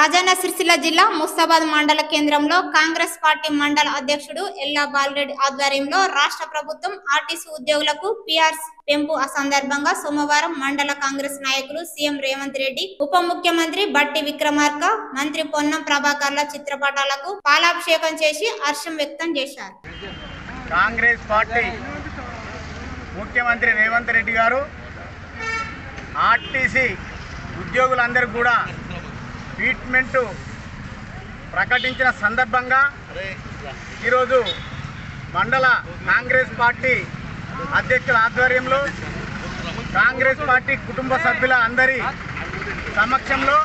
రాజన్న సిరిసిల్ల జిల్లా ముస్తాబాద్ మండల కేంద్రంలో కాంగ్రెస్ పార్టీ మండల అధ్యక్షుడు ఎల్లా బాలరెడ్డి ఆధ్వర్యంలో రాష్ట్ర ప్రభుత్వం ఆర్టీసీ ఉద్యోగులకు పిఆర్స్ పెంపు ఆ సందర్భంగా సోమవారం మండల కాంగ్రెస్ నాయకులు సీఎం రేవంత్ రెడ్డి ఉప ముఖ్యమంత్రి బట్టి విక్రమార్క మంత్రి పొన్నం ప్రభాకర్ల చిత్రపటాలకు పాలాభిషేకం చేసి హర్షం వ్యక్తం చేశారు కాంగ్రెస్ పార్టీ ముఖ్యమంత్రి రేవంత్ రెడ్డి గారు ఆర్టీసీ ఉద్యోగులందరూ కూడా ట్రీట్మెంటు ప్రకటించిన సందర్భంగా ఈరోజు మండల కాంగ్రెస్ పార్టీ అధ్యక్షుల ఆధ్వర్యంలో కాంగ్రెస్ పార్టీ కుటుంబ సభ్యుల అందరి సమక్షంలో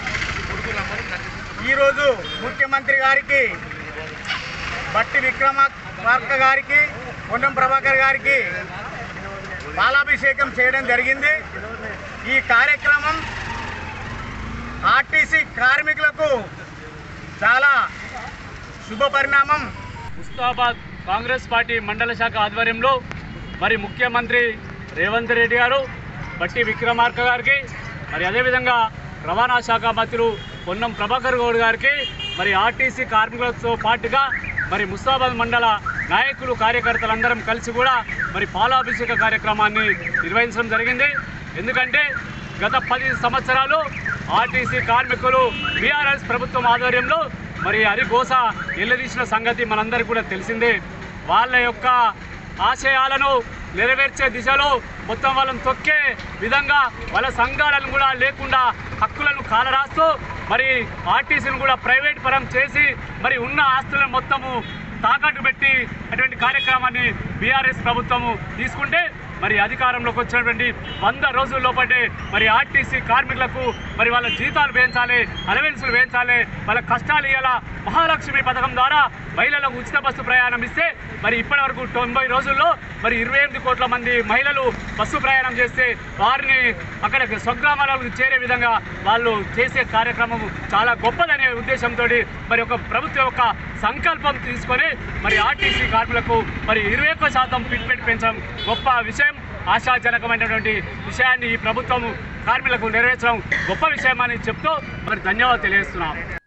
ఈరోజు ముఖ్యమంత్రి గారికి బట్టి విక్రమార్క గారికి పొన్నం ప్రభాకర్ గారికి పాలాభిషేకం చేయడం జరిగింది ఈ కార్యక్రమం ఆర్టీసీ కార్మికులకు చాలా శుభ పరిణామం ముస్తాబాద్ కాంగ్రెస్ పార్టీ మండల శాఖ ఆధ్వర్యంలో మరి ముఖ్యమంత్రి రేవంత్ రెడ్డి గారు బట్టి విక్రమార్క గారికి మరి అదేవిధంగా రవాణా శాఖ మంత్రులు పొన్నం ప్రభాకర్ గౌడ్ గారికి మరి ఆర్టీసీ కార్మికులతో పాటుగా మరి ముస్తాబాద్ మండల నాయకులు కార్యకర్తలందరం కలిసి కూడా మరి పాలాభిషేక కార్యక్రమాన్ని నిర్వహించడం జరిగింది ఎందుకంటే గత పది సంవత్సరాలు ఆర్టీసీ కార్మికులు బీఆర్ఎస్ ప్రభుత్వం ఆధ్వర్యంలో మరి హరిఘోష ఎల్లదీసిన సంగతి మనందరికీ కూడా తెలిసిందే వాళ్ళ యొక్క ఆశయాలను నెరవేర్చే దిశలో మొత్తం వాళ్ళని తొక్కే విధంగా వాళ్ళ సంఘాలను కూడా లేకుండా హక్కులను కాలరాస్తూ మరి ఆర్టీసీని కూడా ప్రైవేట్ పరం చేసి మరి ఉన్న ఆస్తులను మొత్తము తాకట్టు పెట్టి అటువంటి కార్యక్రమాన్ని బీఆర్ఎస్ ప్రభుత్వము తీసుకుంటే మరి అధికారంలోకి వచ్చినటువంటి వంద రోజుల లోపటే మరి ఆర్టీసీ కార్మికులకు మరి వాళ్ళ జీతాలు వేయించాలి అలవెన్సులు వేయించాలి వాళ్ళ కష్టాలు ఇవ్వాల మహాలక్ష్మి పథకం ద్వారా మహిళలకు ఉచిత బస్సు ప్రయాణం ఇస్తే మరి ఇప్పటి వరకు తొంభై రోజుల్లో మరి ఇరవై ఎనిమిది కోట్ల మంది మహిళలు బస్సు ప్రయాణం చేస్తే వారిని అక్కడ స్వగ్రామాలకు చేరే విధంగా వాళ్ళు చేసే కార్యక్రమం చాలా గొప్పదనే ఉద్దేశంతో మరి ఒక ప్రభుత్వం యొక్క సంకల్పం తీసుకొని మరి ఆర్టీసీ కార్మికులకు మరి ఇరవై ఒక్క శాతం ఫిట్మెంట్ పెంచడం గొప్ప విషయం ఆశాజనకమైనటువంటి విషయాన్ని ఈ ప్రభుత్వం కార్మికులకు నెరవేర్చడం గొప్ప విషయం అని చెప్తూ మరి ధన్యవాదాలు తెలియజేస్తున్నాం